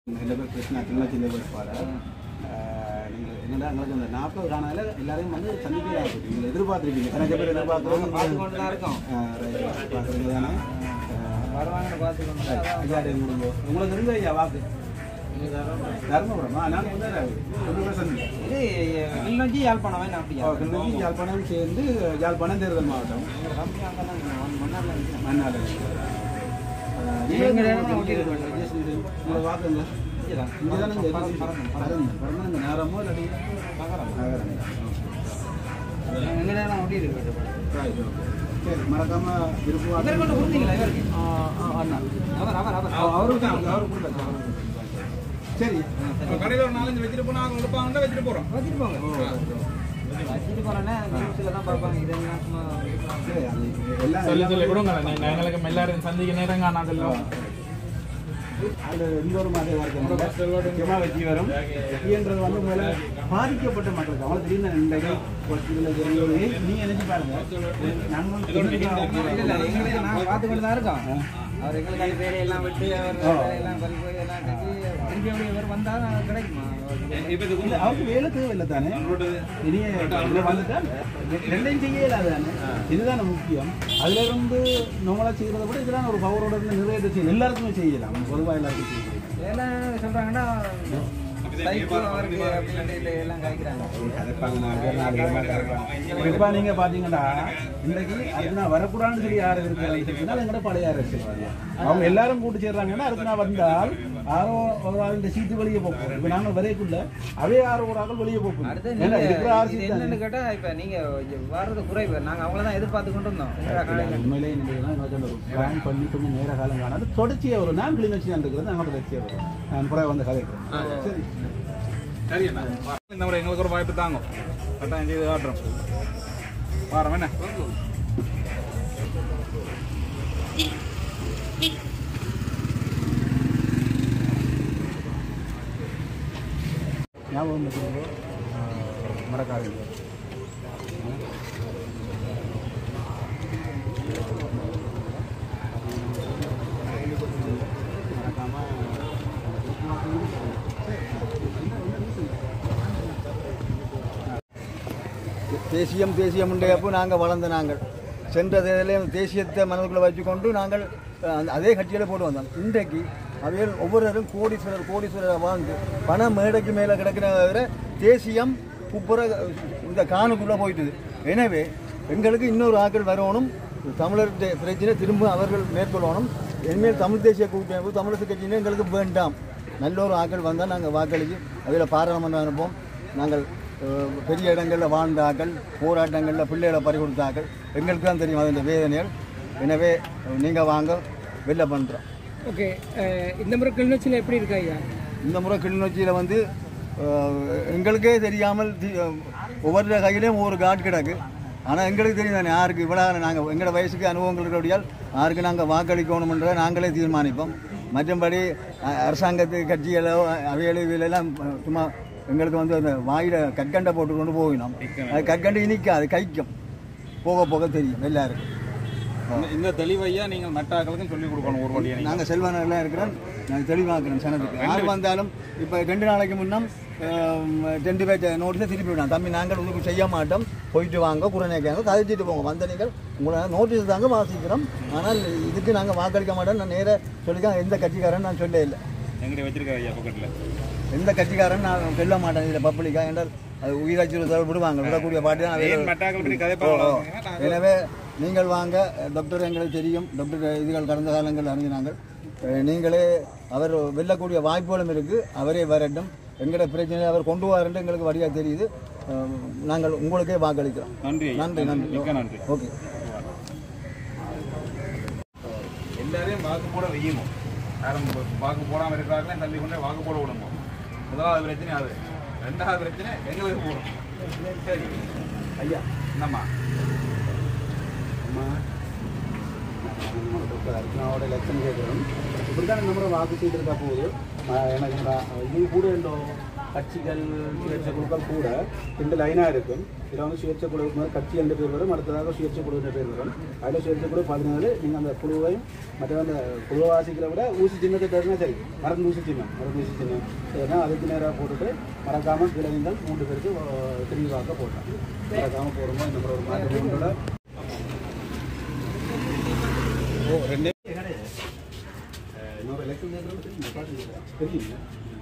சில பேர் கிருஷ்ணா கிண்ணச்சிந்த வேட்பாளர் ஆஹ் நீங்கள் என்னடா எங்களுக்கு அந்த நாற்பது காணால எல்லாரையும் வந்து சந்திக்கலாம் நீங்கள் எதிர்பார்த்துருக்கீங்க நிறைய பேர் எதிர்பார்க்குறோம் பார்த்து கொண்டு தான் இருக்கோம் பார்க்குறீங்க தானே வருவாங்கன்னு பார்த்து கொண்டு தான் அதான் ஐயா முடிஞ்சோ உங்களுக்கு இருந்த ஐயா வாக்கு தர்மபுரமா நான் வந்து ரெண்டு பேர் சந்தி இது கிளிநொச்சி யாழ்ப்பாணம் வேணும் அப்படியா கிளிநொச்சி யாழ்ப்பாணம் சேர்ந்து யாழ்ப்பாணம் தேர்தல் மாவட்டம் எங்க கம்பெனி அங்கே தான் மன்னார்ல இருக்கு மன்னார் எங்க இடமா ஒட்டி இருக்கு. உங்களை வாக்குங்க இங்கதான். இங்கே தானே இந்த பறந்து, பறந்து, பறந்து. பறந்து பறந்து இந்த நேரமோ இல்லாட்டி நகரம். நகரம் எங்க இடம் ஒட்டி இருக்கு Right, okay. சரி மறக்காம விருப்பம் இவர் கொண்டு கொடுத்தீங்களா இவருக்கு அண்ணா அவர் அவர் அவர் அவருக்கு தான் அவருக்கு கொடுத்தாச்சு, அவருக்கு கொடுத்தாச்சு. சரி கடையில் ஒரு நாலஞ்சு வச்சுட்டு போனா அவங்க எடுப்பாங்கன்னா வச்சுட்டு போறோம் வச்சுட்டு போங்க வச்சுட்டு போனோன்னே நியூஸில் தான் பார்ப்பாங்க இது என்ன சும்மா சரி அது எல்லாம் சொல்லி சொல்லி கொடுங்க நீங்க எங்களுக்கு எல்லாரும் சந்திக்க நேரம் காணாதല്ലോ அது எந்த ஒரு மாதிரி வாழ்க்கை முக்கியமாக வெற்றி வரும் வெற்றின்றது வந்து முதல்ல பாதிக்கப்பட்ட மக்களுக்கு அவங்க திடீர்னு இன்றைக்கு ஒரு இதில் தெரிஞ்சவங்க நீ நினைச்சு பாருங்க நாங்கள் இல்ல இல்ல எங்களுக்கு நாங்க பார்த்து கொண்டு தான் இருக்கோம் அவர் எங்களுக்கு அந்த பேரை எல்லாம் விட்டு அவர் எல்லாம் பறி போய் எல்லாம் கட்டி திருப்பி அப்படி இவர் வந்தா கிடைக்குமா இல்ல, அவருக்கு வேலை தேவையில்லை தானே இனிய இதுல வந்துட்டா ரெ- ரெண்டையும் செய்ய இயலாது தானே இதுதானே முக்கியம் அதுல இருந்து நம்மளா செய்யறத விட இதுதான் ஒரு பவரோட இருந்து நிறைவேற்ற செய்யணும் எல்லாருக்குமே செய்யலாம் பொதுவாக எல்லாருக்கும் செய்யலாம் வேலை சொல்றாங்கன்னா சைக்கிள் அவருக்கு அப்படின்ட்டு இல்லை எல்லாம் காய்க்கிறாங்க இப்ப நீங்க பாத்தீங்கன்னா இன்னைக்கு அது நான் வரக்கூடாதுன்னு சொல்லி யாரும் இருக்கிறாங்க எங்கட பழைய அரசியல்வாதியா அவங்க எல்லாரும் கூட்டு சேர்றாங்கன்னா அடுத்து நான் வந்தால் யாரோ ஒரு ஆள் இந்த சீட்டு வெளியே போகும் இப்ப நாங்க வரைக்குள்ள அவே யாரோ ஒரு ஆள் வெளியே போகும் அடுத்து ஏன்னா நீங்க இருக்கிற ஆறு இது சீட் என்னன்னு கேட்டா இப்ப நீங்க வர்றது குறைவு நாங்க அவங்கள தான் எதிர்பார்த்து கொண்டு இருந்தோம் எங்கடா காலையில உண்மையிலே நீங்க ஒரு பிளான் பண்ணி கொஞ்சம் நேர காலம் காணாது தொடர்ச்சியா வரும் நான் கிளீன் இருக்கிறது நாங்கள் தொடர்ச்சியா வரும் நான் புற வந்து கதைக்கிறேன் சரி சரி அண்ணா இந்த முறை எங்களுக்கு ஒரு வாய்ப்பு தாங்க கட்டாயம் செய்து காட்டுறோம் பாருங்க என்ன ஞாபகம் வச்சுக்கோங்க மறக்காதீங்க தேசியம் தேசியம் அப்போ நாங்கள் வளர்ந்த நாங்கள் சென்ற தேர்தலையும் தேசியத்தை மனதுக்குள்ளே வச்சுக்கொண்டு நாங்கள் அஹ், அந்த- அதே கட்சியில் போட்டு வந்தோம் இன்றைக்கு அவையில் ஒவ்வொருவரும் கோடீஸ்வரர் கோடீஸ்வரர் வாழ்ந்து பண மேடைக்கு மேலே கிடக்கிற தேசியம் குப்புற இந்த காணுக்குள்ளே போயிட்டுது எனவே எங்களுக்கு இன்னொரு ஆக்கள் வரணும் தமிழர் தே- பிரச்சனை திரும்ப அவர்கள் மேற்கொள்ளணும் இனிமேல் தமிழ் தேசிய கூட்டமைப்பு தமிழரசு கட்சியினர் எங்களுக்கு வேண்டாம் நல்ல ஒரு ஆக்கள் வந்தால் நாங்கள் வாக்களித்து அதில் பாராளுமன்றம் அனுப்போம் நாங்கள் அஹ், பெரிய இடங்களில் வாழ்ந்த ஆக்கள் போராட்டங்களில் பிள்ளைகளை பறி கொடுத்த ஆக்கள் எங்களுக்கு தான் தெரியும் அதன் வேதனைகள் எனவே நீங்கள் வாங்க வெளில பண்ணுறோம் ஓகே அஹ் இந்த முறை கிளிநொச்சியில் எப்படி இருக்கா ஐயா இந்த முறை கிளிநொச்சியில் வந்து அஹ், எங்களுக்கே தெரியாமல் தி- அஹ், ஒவ்வொரு கையிலையும் ஒவ்வொரு காட் கிடக்கு ஆனால் எங்களுக்கு தெரியும் தானே யாருக்கு இவ்வளோ நாங்கள் எங்களோட வயசுக்கு அனுபவங்கள் இருக்கிறபடியால் யாருக்கு நாங்கள் வாக்களிக்கணும்ன்றதை நாங்களே தீர்மானிப்போம் மற்றபடி அஹ், அரசாங்கத்து கட்சிகளோ அவைகளோ இவையிலெல்லாம் அஹ், சும்மா எங்களுக்கு வந்து அந்த வாயில கற்கண்டை போட்டு கொண்டு போயினோம் அது கற்கண்டு இனிக்காது கைக்கும் போக போக தெரியும் எல்லாருக்கும் இந்த- இந்த தெளிவையா நீங்கள் மற்றாக்களுக்கும் சொல்லிக் கொடுக்கணும் ஒரு வழியை நாங்கள் செல்வனெல்லாம் இருக்கிறோம் நாங்கள் தெளிவாக்குறோம் சனத்துக்கு யார் வந்தாலும் இப்போ ரெண்டு நாளைக்கு முன்னம் ஆம், ரெண்டு பேர் நோட்டீஸை திருப்பி விடலாம் தம்பி நாங்கள் உங்களுக்கு செய்ய மாட்டோம் போயிட்டு வாங்க குறைநேக்காங்க கதைச்சிட்டு போங்க வந்த நீங்கள் உங்களை நோட்டீஸ் தாங்க வாசிக்கிறோம் ஆனால் இதுக்கு நாங்கள் வாக்களிக்க மாட்டோம் நான் நேராக சொல்லிக்க எந்த கட்சிக்காரன் நான் சொல்ல இல்லை எங்கிட்ட வச்சிருக்க ஐயா பக்கத்தில் எந்த கட்சிக்காரன் நான் சொல்ல மாட்டேன் இதில் பப்ளிக்காக என்றால் அது உயிராட்சி விடுவாங்க விடக்கூடிய பாட்டு தான் ஏன் அவைகள் மற்றாக்கள் பற்றி ஓ, கதைப்பாங்க ஓ. எனவே நீங்கள் வாங்க டாக்டர் எங்களுக்கு தெரியும் டாக்டர் இதுகள் கடந்த காலங்கள் அறிஞ்சினாங்கள் அஹ், நீங்களே அவர் வெல்லக்கூடிய வாய்ப்புகளும் இருக்கு அவரே வரட்டும் எங்களோட பிரச்சனை அவர் கொண்டு வரட்டும் எங்களுக்கு வழியாக தெரியுது அஹ், நாங்கள் உங்களுக்கே வாக்களிக்கிறோம் நன்றி ஐயா. நன்றி நன்றி மிக்க நன்றி ஓகே எல்லாரையும் வாக்கு போட வையணும் யாரும் வாக்கு போடாமல் இருக்கிறார்களே தள்ளி கொண்டே வாக்கு போட விடணும் முதலாவது பிரச்சனை அது ரெண்டாவது பிரச்சனை எங்களுக்கு போடும் சரி ஐயா என்னம்மா அம்மா டாக்டர் அர்ச்சனாவோட எலெக்ஷன் கேட்குறோம் இப்படி தான் நம்ம வாக்கு செய்திருக்கா போகுது ஆஹ் எனக்கு இந்த இது கூட உண்டோ கட்சிகள் சுயேட்சை குழுக்கள் கூட ரெண்டு லைனாக இருக்கும் இதில் வந்து சுயேட்சை குழு மாதிரி கட்சி என்ற பேர் வரும் அடுத்ததாக சுயேட்சை குழு என்ற பேர் வரும் அதில் சுயேட்சை குழு பதினாலு நீங்கள் அந்த குழுவையும் மற்ற அந்த குழுவை வாசிக்கிற விட ஊசி சின்னத்தை தருனா சரி மருந்து ஊசி சின்னம் மருந்து ஊசி சின்னம் ஏன்னா அதுக்கு நேராக போட்டுட்டு மறக்காமல் கீழே நீங்கள் மூன்று பேருக்கு அஹ், தெரிவாக்க போட்டோம் மறக்காமல் போடும்போது இந்த மாதிரி ஒரு மாற்றத்தோட ஓ ரெண்டே இன்னொரு எலெக்ஷன் தெரியுங்க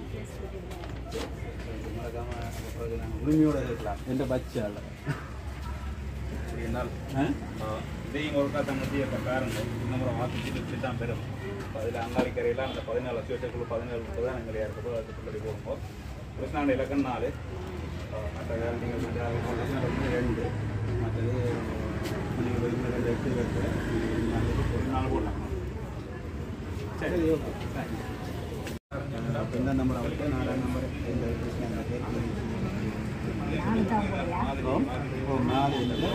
மறக்காம உரிமையோட இருக்கலாம் எந்த பட்சால இருந்தால் இதையும் ஒரு காத்த மத்திய காரணம் இன்னும் வாக்குச்சீட்டு தான் பெறும் அதில் அங்காளிக்கரையில் அந்த பதினாலு சுயேட்சைக்குழு பதினேழு பிரதானங்கள் இருக்கோ அதுக்கு பின்னாடி போகும்போது கிருஷ்ணாண்ட இலக்கம் நாலு மற்ற நீங்கள் வந்து ரெண்டு மற்றது நீங்கள் வைக்கிற எட்டு வெட்டு ஒரு நாள் போடலாம் சரி ஓகே அப்போ இந்த நம்பர் அவருக்கு நாலாம் நம்பர் இந்த கிருஷ்ணன் பேர் ஓ நாலு இல்லை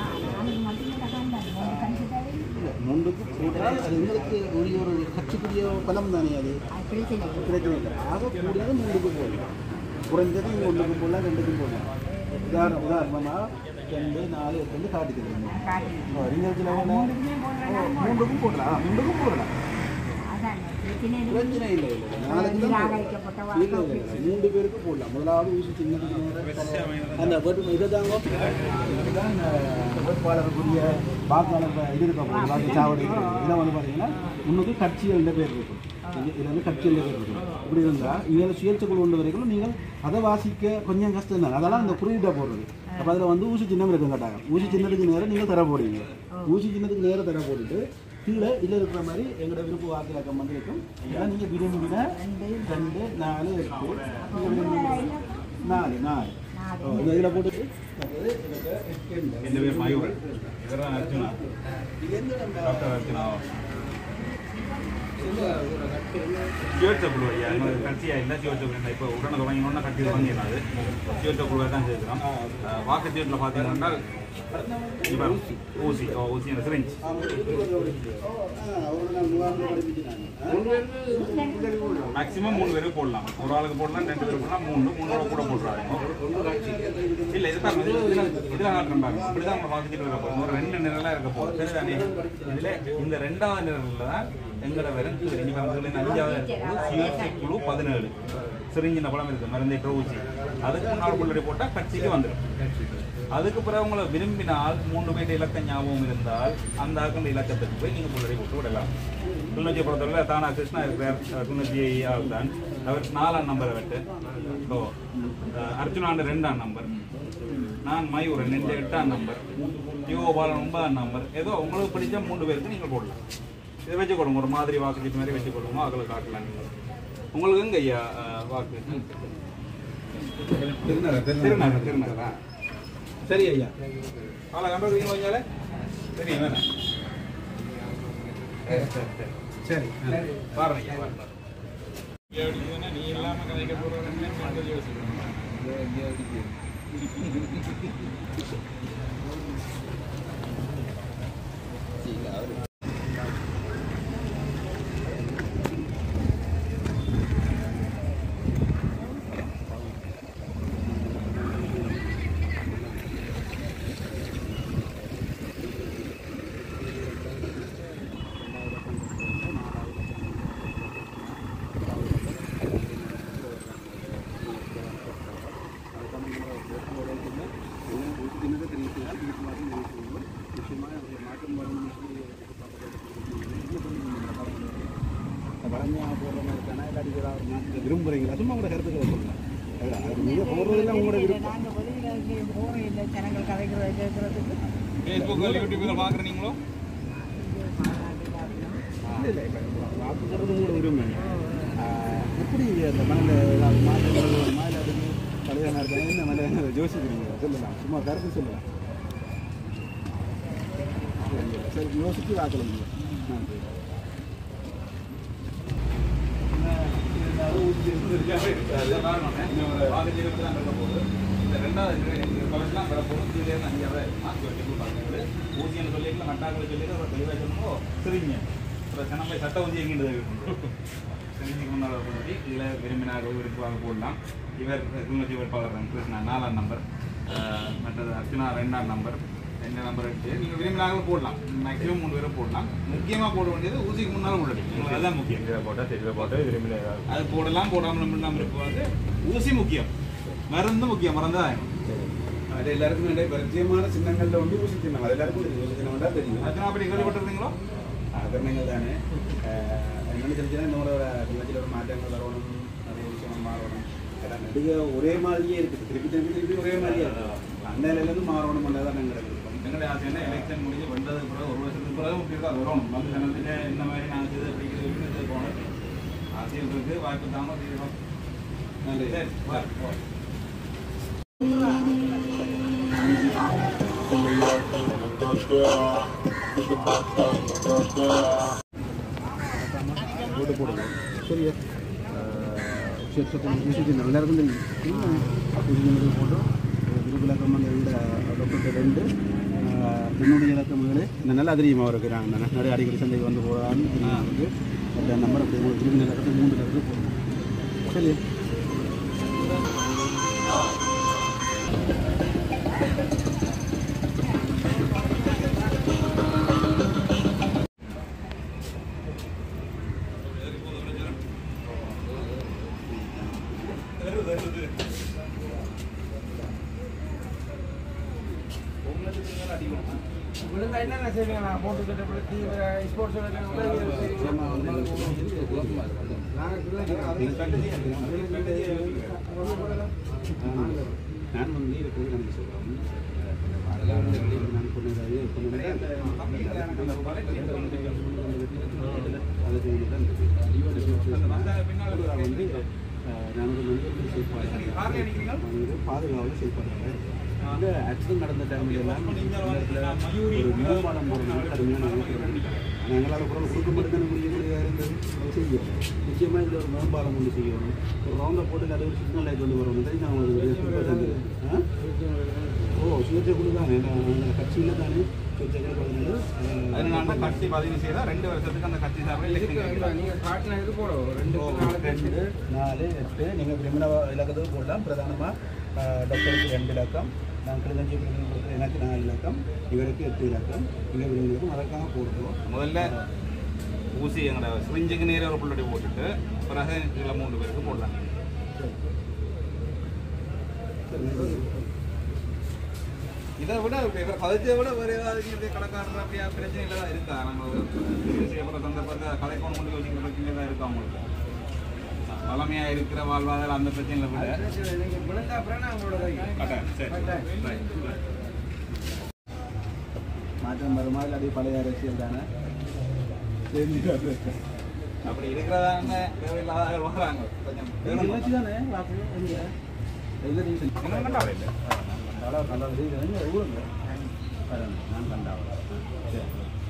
முண்டுக்கு கூடுதல் அது உங்களுக்கு உரிய ஒரு கட்சிக்குரிய பலம் தானே அது பிரச்சனை இல்லை ஆக கூடியது மூணுக்கு போடலாம் குறைஞ்சது நீங்கள் ஒன்றுக்கும் போடலாம் ரெண்டுக்கும் போடலாம் உதாரணம் உதாரணமாக ரெண்டு நாலு எட்டு வந்து காட்டிக்கிறீங்க நீங்கள் சில மூன்றுக்கும் போடலாம் ஆ, மூன்றுக்கும் போடலாம் பிரச்சனை இல்லை இல்லை நாளைக்கு தான் போடலாம். இல்லை இல்லை இல்லை மூன்று பேருக்கு போடலாம் முதலாவது ஊசி சின்னதுக்கு நேரம் அந்த வேட்பு இதை தாங்க இதுதான் இந்த வேட்பாளருக்குரிய வாக்காளர் இது இருக்க போகுது வாக்கு சாவடி இதில் வந்து பார்த்தீங்கன்னா முன்னுக்கு கட்சிகள் பேர் இருக்கும் இது- இதுல வந்து கட்சிகள் பேர் இருக்கும் இப்படி இருந்தால் இதில் சுயேட்சை குழு உள்ள வரைக்கும் நீங்கள் அதை வாசிக்க கொஞ்சம் கஷ்டம் தான் அதெல்லாம் அந்த குறியீட்டை போடுறது அப்போ அதில் வந்து ஊசி சின்னம் இருக்கும் கேட்டாங்க ஊசி சின்னத்துக்கு நேரம் நீங்கள் தர போடுவீங்க ஊசி சின்னத்துக்கு நேரம் தர போட்டுட்டு கீழே இதில் இருக்கிற மாதிரி எங்களோட விருப்ப வாக்கு இலக்கம் வந்து இருக்கும் இதெல்லாம் நீங்கள் விரும்பின ரெண்டு நாலு எட்டு நீங்க விரும்பின நாலு நாலு ஓ, இந்த இதில் போட்டுட்டு மற்றது இதுக்கு எட்டு. எந்த பேர் மயூரன் இவர் தான் அர்ஜுனா இது எந்த நம்ம டாக்டர் அர்ஜுனா சிவத்த குழு ஐயா இன்னொரு கட்சியா இல்லை சிவத்த குழு இப்போ உடனே தொடங்கினோன்னா கட்சி தொடங்கினாது சிவத்த குழுவை தான் சேர்க்கிறோம் வாக்குச்சீட்டில் பார்த்தீங்கன்னா இவர் ஊசி ஓ ஊசி அந்த சிரிஞ்ச் ஆ, ஒரு நாள் முகாமில் படிப்பிச்சு நான் மேக்ஸிமம் மூணு பேருக்கு போடலாம் ஒரு ஆளுக்கு போடலாம் ரெண்டு பேருக்கு போடலாம் மூணு மூணோட கூட போடுறாங்க இல்ல இது பாருங்க இதுல இதுல இதுல காட்டுறேன் பாருங்க இப்படிதான் நம்ம வாக்குச்சீட்டு இருக்க போகுது ஒரு ரெண்டு நிரலா இருக்க போகுது சரிதானே இதுல இந்த ரெண்டாவது நிரல்ல தான் எங்கட வெறும் இனி வந்து அஞ்சாவது இருக்குது சிகிச்சை குழு பதினேழு சிரிஞ்சின பழம் இருக்கு மருந்தை ஊசி அதுக்கு முன்னாள் புள்ளடி போட்டா கட்சிக்கு வந்துடும் அதுக்கு பிறகு உங்களை விரும்பினால் மூன்று பேர் இலக்க ஞாபகம் இருந்தால் அந்த ஆக்கிற இலக்கத்துக்கு போய் நீங்க புள்ளடி போட்டு விடலாம் கிளிநொச்சியை பொறுத்தவரை தானா கிருஷ்ணா இருக்கிறார் கிளிநொச்சி ஆள் தான் அவர் நாலாம் நம்பரை விட்டு ஓ அஹ் அர்ஜுனாண்ட ரெண்டாம் நம்பர் நான் மயூரன் ரெண்டு எட்டாம் நம்பர் யோபாலன் ஒன்பதாம் நம்பர் ஏதோ உங்களுக்கு பிடிச்ச மூன்று பேருக்கு நீங்கள் போடலாம் இதை வச்சு கொடுங்க ஒரு மாதிரி வாக்கு மாதிரி வச்சு கொடுங்க அவங்களை காட்டலாம் நீங்கள் உங்களுக்கு எங்க ஐயா அஹ், வாக்கு திருநகர் திருநகர் திருநகரா சரி ஐயா ஆளை கண்டுபிடிங்க கொஞ்சாலே சரி வேணாம் சரி பாருங்க ஐயா பாருங்க நீ இல்லாம கதைக்க போறவங்க விரும்புறீங்களா சும்மா உங்களோட கருத்துக்களை சொல்லுங்க நீங்க போடுறதெல்லாம் உங்களோட விருப்பம் ஃபேஸ்புக் யூடியூப்ல பாக்குறீங்களோ இல்லை இல்லை இப்போ வாக்குறது உங்களோட உரிமை ஆஹ், எப்படி அந்த மனதில் ஏதாவது மாற்றங்கள் வருமா இல்லை அது பழைய நேரத்தில் என்ன மலை யோசிக்கிறீங்க சொல்லலாம் சும்மா கருத்து சொல்லலாம் சரி, சரி யோசிச்சு வாக்கலாம் நன்றி சட்ட ஊசி எங்கிட்டு தெரிஞ்சுக்க முன்னால் பற்றி இதில் விரும்பினாக விருப்பாக போடலாம் இவர் கிளிநொச்சி வேட்பாளர் கிருஷ்ணா நாலாம் நம்பர் அஹ், மற்றது அர்ச்சனா ரெண்டாம் நம்பர் ரெண்டு நம்பர் எடுத்து நீங்கள் விரும்பினாக போடலாம் மேக்ஸிமம் மூணு பேரும் போடலாம் முக்கியமாக போட வேண்டியது ஊசிக்கு முன்னால் போடணும் அதுதான் முக்கியம் இதை போட்டால் சரி இதை போட்டால் விரும்பின அது போடலாம் போடாமல் இல்லாமல் இருப்பாது ஊசி முக்கியம் மருந்து முக்கியம் மறந்துதான் அது எல்லாருக்கும் நிறைய பரிச்சயமான சின்னங்கள்ல வந்து ஊசி சின்னம் அது எல்லாருக்கும் தெரியும் ஊசி சின்னம் தான் தெரியும் அர்ச்சனா அப்படி கேள்விப்பட்டிருந்தீங்களோ ஆதரணங்கள் தானே என்னென்னு தெரிஞ்சுன்னா இந்த ஒரு கிளச்சில் ஒரு மாற்றங்கள் வரணும் நிறைய விஷயங்கள் மாறணும் எல்லாம் நடிகை ஒரே மாதிரியே இருக்குது திருப்பி திருப்பி திருப்பி ஒரே மாதிரியே இருக்கு அந்த நிலையிலேருந்து மாறணும் தான் எங்களுக்கு விருப்பம் எங்களுடைய ஆசை என்ன எலெக்ஷன் முடிஞ்சு வந்ததுக்கு பிறகு ஒரு வருஷத்துக்கு பிறகு இப்படி தான் வரணும் வந்து ஜனத்தில் இந்த மாதிரி நான் செய்து அப்படிங்கிறது இருக்கிறது போனது ஆசையும் இருக்கு வாய்ப்பு தாம தீரும் நன்றி சரி வா, வா. ஓட்டு போடுவோம் சரியா க்ஷேத்திரத்தில் ஊசி சின்னம் எல்லாருக்கும் தெரியும் ஊசி சின்னத்தில் போட்டு விருப்பிலக்கம் அந்த இந்த டாக்டர் ரெண்டு என்னுடைய இலக்கங்களே இந்த நல்லா தெரியுமா அவருக்கு நான் நான் நிறைய அடிக்கடி சந்தைக்கு வந்து போகிறான்னு தெரியும் அவருக்கு அந்த நம்பர் அப்படி ஒரு திரும்பி இலக்கத்தில் மூன்று இலக்கத்தில் போடணும் சரி விழுந்தா என்னென்ன செய்வீங்க நான் போட்டு கட்டப்படுத்தி ஸ்போர்ட்ஸ் நான் வந்து இருக்கிறது நம்ம சொல்கிறோம் நான் சொன்னது வந்து நான் ஒரு மனிதர்கள் செய்யப்படுறேன் பாதுகாவல் செய்யப்படுறேன் இந்த ஆக்சிடென்ட் நடந்த டைம்ல எல்லாம் ஒரு நிர்மாணம் போடுறது கடுமையான எங்களால் குரல் கொடுக்க மட்டும் முடியக்கூடியதாக இருந்தது அதை செய்யும் நிச்சயமாக இதில் ஒரு மேம்பாலம் ஒன்று செய்யணும் ஒரு ரவுண்டை போட்டு அதை ஒரு சிக்னல் லைட் கொண்டு வரணும் தெரியும் நான் உங்களுக்கு ஆ ஓ சுயேட்சை குழு தானே நான் கட்சியில் தானே சுயேட்சைகள் பதினேழு அதனால கட்சி பதிவு செய்தா ரெண்டு வருஷத்துக்கு அந்த கட்சி சார்பில் எலெக்ஷன் கேட்கலாம் நீங்க காட்டின இது போடும் ரெண்டு நாலு ரெண்டு நாலு எட்டு நீங்கள் விரும்பின இலக்கத்துக்கு போடலாம் பிரதானமாக டாக்டருக்கு ரெண்டு இலக்கம் நான் கிளிநொச்சி பிரிவினை கொடுக்குற எனக்கு நாலு இலக்கம் இவருக்கு எட்டு இலக்கம் இங்கே விரும்பினதுக்கு மறக்காம போடுறோம் முதல்ல ஊசி எங்களோட சிரிஞ்சுக்கு நேரே ஒரு புள்ளடி போட்டுட்டு பிறகு இதில் மூணு பேருக்கு போடலாம் இதை விட இவர் கதைச்சதை விட வேறு ஏதாவது இங்கே கணக்கான அப்படியா பிரச்சனையில் தான் இருக்கா நம்ம ஒரு செய்யப்படுற சந்தர்ப்பத்தை கலைக்கோணம் கொண்டு யோசிக்கிற பிரச்சனை தான் இருக்கா உங்களுக்கு வளமையாக இருக்கிற வாழ்வாதார அந்த பிரச்சனையில் விட நீங்க விழுந்தா அப்புறம் நான் உங்களோட கை. கட்டாயம் சரி கட்டாயம். ரைட் மாற்றம் வருமா இல்லை அப்படியே பழைய அரசியல் தானே தெரிஞ்சுக்காது அப்படி இருக்கிறதான தேவையில்லாத வராங்க கொஞ்சம் கிளர்ச்சி தானே வாக்கு எங்க எந்த ரீசன் இன்னும் கண்டாவே இல்லை நல்லா நல்லா ரீசன் எங்க ஊருங்க வரேன் நான் கண்டாவா சரி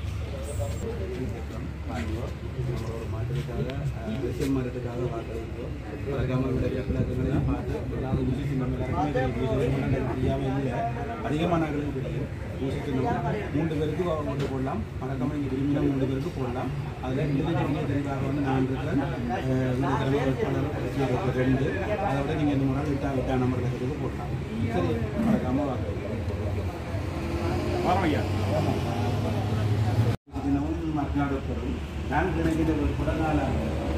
வாங்குவோம் ஒரு மாற்றத்துக்காக அரசியல் மாற்றத்துக்காக வாக்களிக்கிறோம் மறக்காம விடைய விளக்கங்களையும் பார்த்து எல்லாரும் ஊசி சின்னம் எல்லாருக்குமே தெரியும். ஊசி சின்னம் தெரியாமல் இல்லை அதிகமான நாங்களுக்கு தெரியும் ஊசி சின்னம் மூன்று பேருக்கு கொண்டு போடலாம் மறக்காம நீங்கள் விரும்பினா மூன்று பேருக்கு போடலாம் அதில் எழுதிச்சவங்க தெளிவாக வந்து நான் இருக்கிறேன் அஹ் இந்த திறமை வேட்பாளர் பிரச்சனை இருக்கு ரெண்டு அதை விட நீங்கள் இந்த முறை விட்டா விட்டா நம்பர் இருக்கிறதுக்கு போடலாம் சரி மறக்காம வாக்களிக்கிறோம் வரோம் ஐயா தினமும் மாற்றினாடப்படும் நான் நினைக்கிற கூட நாளாக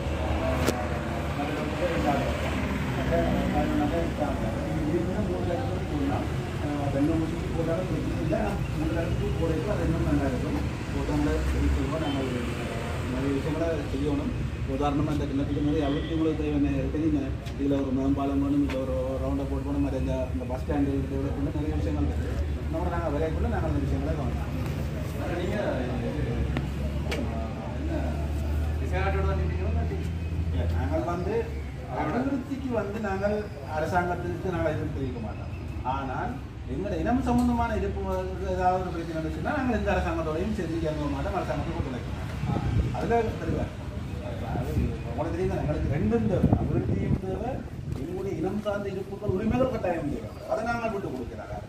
ரெண்டு வருஷத்துக்கு போட்டாலும் பிரச்சனை இல்லை மூணு லட்சத்துக்கு போடைக்கும் அது இன்னும் நல்லா இருக்கும் போட்டவங்கள சொல்லுவோம் நாங்கள் நிறைய விஷயங்களை செய்யணும் உதாரணமாக இந்த கிணத்துக்கு நிறைய அவருக்கு உங்களுக்கு தேவையான தெரியுங்க இதில் ஒரு மேம்பாலம் வேணும் இல்லை ஒரு ரவுண்டை போட்டு போகணும் மாதிரி இந்த இந்த பஸ் ஸ்டாண்டு டெவலப்மெண்ட் நிறைய விஷயங்கள் இருக்குது நம்ம நாங்கள் விளையாட்டுக்குள்ள நாங்கள் அந்த விஷயங்களை கவனிப்போம் இல்லை, நாங்கள் வந்து அபிவிருத்திக்கு வந்து நாங்கள் அரசாங்கத்திற்கு நாங்கள் எதுவும் தெரிவிக்க மாட்டோம் ஆனால் எங்களோட இனம் சம்பந்தமான இருப்பு ஏதாவது ஒரு பிரச்சனை நடந்துச்சுன்னா நாங்கள் எந்த அரசாங்கத்தோடையும் சேர்ந்து இறங்க மாட்டோம் அரசாங்கத்துக்கு ஒத்துழைக்க மாட்டோம் அதில் தெரிவார் அது உங்களுக்கு தெரியும் எங்களுக்கு ரெண்டும் தேவை அபிவிருத்தியும் தேவை எங்களுடைய இனம் சார்ந்த இருப்புகள் உரிமைகள் கட்டாயம் தேவை அதை நாங்கள் விட்டு கொடுக்கிறாங்க